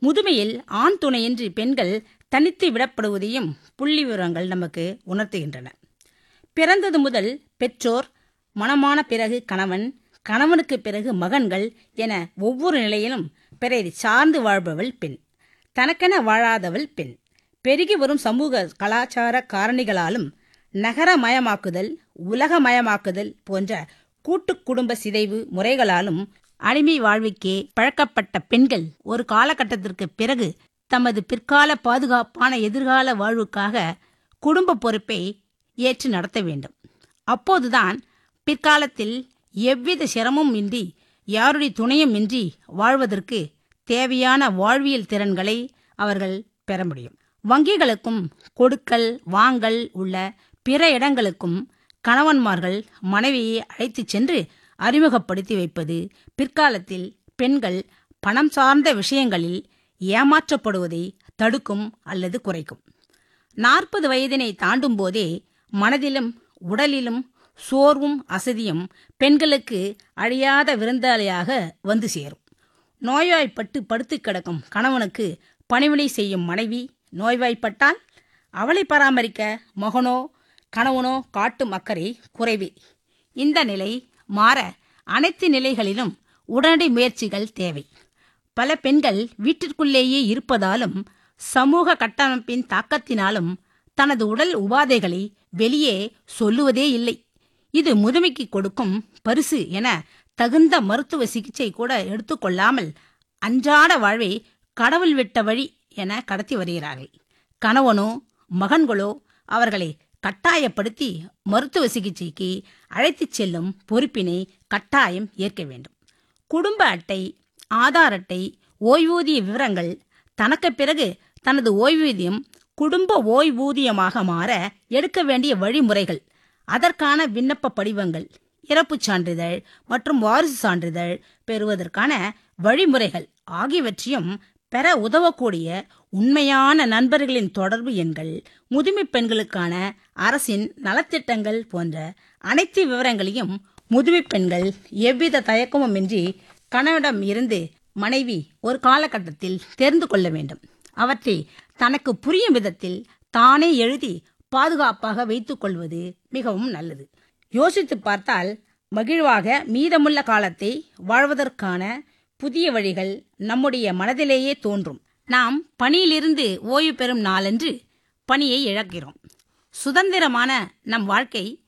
முதுமையில் ஆண் துணையின்றி பெண்கள் தனித்து விடப்படுவதையும் புள்ளி விவரங்கள் நமக்கு உணர்த்துகின்றன பிறந்தது முதல் பெற்றோர் மணமான பிறகு கணவன் கணவனுக்கு பிறகு மகன்கள் என ஒவ்வொரு நிலையிலும் பிறரை சார்ந்து வாழ்பவள் பெண் தனக்கென வாழாதவள் பெண் பெருகி வரும் சமூக கலாச்சார காரணிகளாலும் நகரமயமாக்குதல் உலகமயமாக்குதல் போன்ற கூட்டு குடும்ப சிதைவு முறைகளாலும் அடிமை வாழ்வுக்கே பழக்கப்பட்ட பெண்கள் ஒரு காலகட்டத்திற்கு பிறகு தமது பிற்கால பாதுகாப்பான எதிர்கால வாழ்வுக்காக குடும்ப பொறுப்பை ஏற்று நடத்த வேண்டும் அப்போதுதான் பிற்காலத்தில் எவ்வித சிரமமும் இன்றி யாருடைய துணையும் இன்றி வாழ்வதற்கு தேவையான வாழ்வியல் திறன்களை அவர்கள் பெற முடியும் வங்கிகளுக்கும் கொடுக்கல் வாங்கல் உள்ள பிற இடங்களுக்கும் கணவன்மார்கள் மனைவியை அழைத்துச் சென்று அறிமுகப்படுத்தி வைப்பது பிற்காலத்தில் பெண்கள் பணம் சார்ந்த விஷயங்களில் ஏமாற்றப்படுவதை தடுக்கும் அல்லது குறைக்கும் நாற்பது வயதினை தாண்டும் போதே மனதிலும் உடலிலும் சோர்வும் அசதியும் பெண்களுக்கு அழியாத விருந்தாளியாக வந்து சேரும் நோய்வாய்ப்பட்டு படுத்து கிடக்கும் கணவனுக்கு பணிவிடை செய்யும் மனைவி நோய்வாய்ப்பட்டால் அவளை பராமரிக்க மகனோ கணவனோ காட்டும் அக்கறை குறைவே இந்த நிலை மாற அனைத்து நிலைகளிலும் உடனடி முயற்சிகள் தேவை பல பெண்கள் வீட்டிற்குள்ளேயே இருப்பதாலும் சமூக கட்டமைப்பின் தாக்கத்தினாலும் தனது உடல் உபாதைகளை வெளியே சொல்லுவதே இல்லை இது முதுமைக்கு கொடுக்கும் பரிசு என தகுந்த மருத்துவ சிகிச்சை கூட எடுத்துக்கொள்ளாமல் அன்றாட வாழ்வை கடவுள் விட்ட வழி என கடத்தி வருகிறார்கள் கணவனோ மகன்களோ அவர்களை கட்டாயப்படுத்தி மருத்துவ சிகிச்சைக்கு அழைத்துச் செல்லும் பொறுப்பினை கட்டாயம் ஏற்க வேண்டும் குடும்ப அட்டை ஆதார் அட்டை ஓய்வூதிய விவரங்கள் தனக்கு பிறகு தனது ஓய்வூதியம் குடும்ப ஓய்வூதியமாக மாற எடுக்க வேண்டிய வழிமுறைகள் அதற்கான விண்ணப்ப படிவங்கள் இறப்புச் சான்றிதழ் மற்றும் வாரிசு சான்றிதழ் பெறுவதற்கான வழிமுறைகள் ஆகியவற்றையும் பெற உதவக்கூடிய உண்மையான நண்பர்களின் தொடர்பு எண்கள் முதுமை பெண்களுக்கான அரசின் நலத்திட்டங்கள் போன்ற அனைத்து விவரங்களையும் முதுமை பெண்கள் எவ்வித தயக்கமுமின்றி கணவனிடம் இருந்து மனைவி ஒரு காலகட்டத்தில் தெரிந்து கொள்ள வேண்டும் அவற்றை தனக்கு புரியும் விதத்தில் தானே எழுதி பாதுகாப்பாக வைத்துக் கொள்வது மிகவும் நல்லது யோசித்து பார்த்தால் மகிழ்வாக மீதமுள்ள காலத்தை வாழ்வதற்கான புதிய வழிகள் நம்முடைய மனதிலேயே தோன்றும் நாம் பணியிலிருந்து ஓய்வு பெறும் நாளன்று பணியை இழக்கிறோம் சுதந்திரமான நம் வாழ்க்கை